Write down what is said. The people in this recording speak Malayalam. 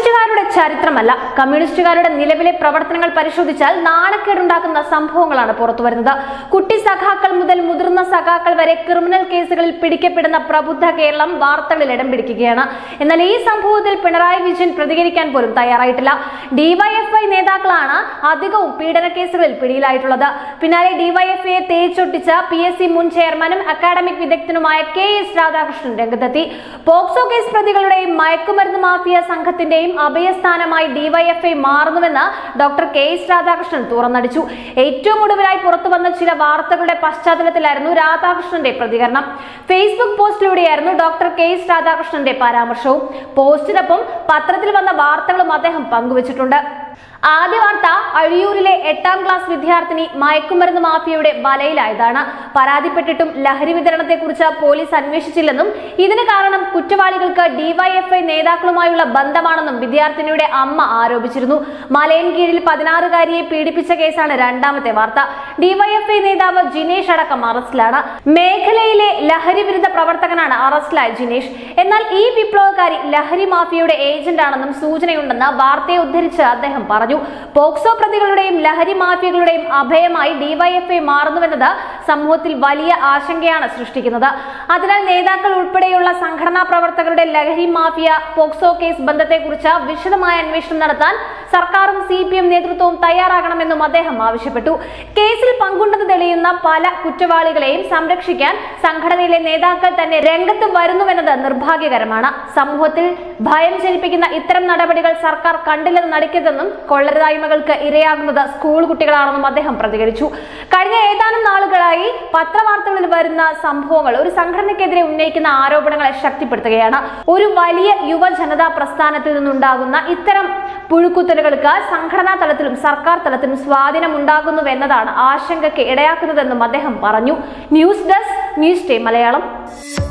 കമ്മ്യൂണിസ്റ്റുകാരുടെ ചരിത്രമല്ല കമ്മ്യൂണിസ്റ്റുകാരുടെ നിലവിലെ പ്രവർത്തനങ്ങൾ പരിശോധിച്ചാൽ നാണക്കേടുണ്ടാക്കുന്ന സംഭവങ്ങളാണ് പുറത്തുവരുന്നത് കുട്ടി സഖാക്കൾ മുതൽ മുതിർന്ന സഖാക്കൾ വരെ ക്രിമിനൽ കേസുകളിൽ പിടിക്കപ്പെടുന്ന പ്രബുദ്ധ കേരളം വാർത്തകളിൽ ഇടം പിടിക്കുകയാണ് എന്നാൽ ഈ സംഭവത്തിൽ പിണറായി വിജയൻ പ്രതികരിക്കാൻ പോലും തയ്യാറായിട്ടില്ല ഡിവൈഎഫ്ഐ നേതാക്കളാണ് അധികവും പീഡന കേസുകളിൽ പിടിയിലായിട്ടുള്ളത് പിന്നാലെ ഡിവൈഎഫ്ഐയെ തേച്ചൊട്ടിച്ച പി എസ് സി മുൻ ചെയർമാനും അക്കാഡമിക് വിദഗ്ധനുമായ കെ എസ് രാധാകൃഷ്ണൻ രംഗത്തെത്തി പോക്സോ കേസ് പ്രതികളുടെയും മയക്കുമരുന്ന് മാഫിയ സംഘത്തിന്റെയും അഭയസ്ഥാനമായി ഡിവൈഎഫ്ഐ മാറുന്നുവെന്ന് ഡോക്ടർ കെ എസ് രാധാകൃഷ്ണൻ തുറന്നടിച്ചു ഏറ്റവും ഒടുവിലായി പുറത്തു വന്ന ചില വാർത്തകളുടെ പശ്ചാത്തലത്തിലായിരുന്നു രാധാകൃഷ്ണന്റെ പ്രതികരണം ഫേസ്ബുക്ക് പോസ്റ്റിലൂടെയായിരുന്നു ഡോക്ടർ കെ എസ് രാധാകൃഷ്ണന്റെ പരാമർശവും പോസ്റ്റിനൊപ്പം പത്രത്തിൽ വന്ന വാർത്തകളും അദ്ദേഹം പങ്കുവച്ചിട്ടുണ്ട് ആദ്യ വാർത്ത അഴിയൂരിലെ എട്ടാം ക്ലാസ് വിദ്യാർത്ഥിനി മയക്കുമരുന്ന് മാഫിയയുടെ വലയിലായതാണ് പരാതിപ്പെട്ടിട്ടും ലഹരി വിതരണത്തെക്കുറിച്ച് പോലീസ് അന്വേഷിച്ചില്ലെന്നും ഇതിന് കാരണം കുറ്റവാളികൾക്ക് ഡിവൈഎഫ്ഐ നേതാക്കളുമായുള്ള ബന്ധമാണെന്നും വിദ്യാർത്ഥിനിയുടെ അമ്മ ആരോപിച്ചിരുന്നു മലയൻകീഴിൽ പതിനാറുകാരിയെ പീഡിപ്പിച്ച കേസാണ് രണ്ടാമത്തെ വാർത്ത ഡിവൈഎഫ്ഐ നേതാവ് ജിനേഷ് അടക്കം അറസ്റ്റിലാണ് മേഖലയിലെ ലഹരി വിരുദ്ധ പ്രവർത്തകനാണ് അറസ്റ്റിലായ ജിനേഷ് എന്നാൽ ഈ വിപ്ലവകാരി ലഹരി മാഫിയയുടെ ഏജന്റാണെന്നും സൂചനയുണ്ടെന്ന് വാർത്തയെ ഉദ്ധരിച്ച് അദ്ദേഹം പറഞ്ഞു പോക്സോ പ്രതികളുടെയും ലഹരി മാഫിയകളുടെയും അഭയമായി ഡിവൈഎഫ്ഐ മാറുന്നുവെന്നത് സമൂഹത്തിൽ വലിയ ആശങ്കയാണ് സൃഷ്ടിക്കുന്നത് അതിനാൽ നേതാക്കൾ ഉൾപ്പെടെയുള്ള സംഘടനാ പ്രവർത്തകരുടെ ലഹരി മാഫിയ പോക്സോ കേസ് ബന്ധത്തെക്കുറിച്ച് വിശദമായ അന്വേഷണം നടത്താൻ സർക്കാരും സി പി എം നേതൃത്വവും തയ്യാറാകണമെന്നും അദ്ദേഹം ആവശ്യപ്പെട്ടു കേസിൽ പങ്കുണ്ടെന്ന് തെളിയുന്ന പല കുറ്റവാളികളെയും സംരക്ഷിക്കാൻ സംഘടനയിലെ നേതാക്കൾ തന്നെ രംഗത്ത് വരുന്നുവെന്നത് നിർഭാഗ്യകരമാണ് സമൂഹത്തിൽ ഭയം ജനിപ്പിക്കുന്ന ഇത്തരം നടപടികൾ സർക്കാർ കണ്ടില്ലെന്ന് നടിക്കരുതെന്നും കൊള്ളരുതായ്മകൾക്ക് ഇരയാകുന്നത് സ്കൂൾ കുട്ടികളാണെന്നും അദ്ദേഹം പ്രതികരിച്ചു കഴിഞ്ഞ ഏതാനും നാളുകളായി പത്രവാർത്തകളിൽ വരുന്ന സംഭവങ്ങൾ ഒരു സംഘടനയ്ക്കെതിരെ ഉന്നയിക്കുന്ന ആരോപണങ്ങളെ ശക്തിപ്പെടുത്തുകയാണ് ഒരു വലിയ യുവജനതാ പ്രസ്ഥാനത്തിൽ നിന്നുണ്ടാകുന്ന ഇത്തരം പുഴുക്കുത്തലുകൾക്ക് സംഘടനാ തലത്തിലും സർക്കാർ തലത്തിലും സ്വാധീനം ഉണ്ടാകുന്നുവെന്നതാണ് ആശങ്കയ്ക്ക് ഇടയാക്കുന്നതെന്നും അദ്ദേഹം പറഞ്ഞു news desk news time Malayalam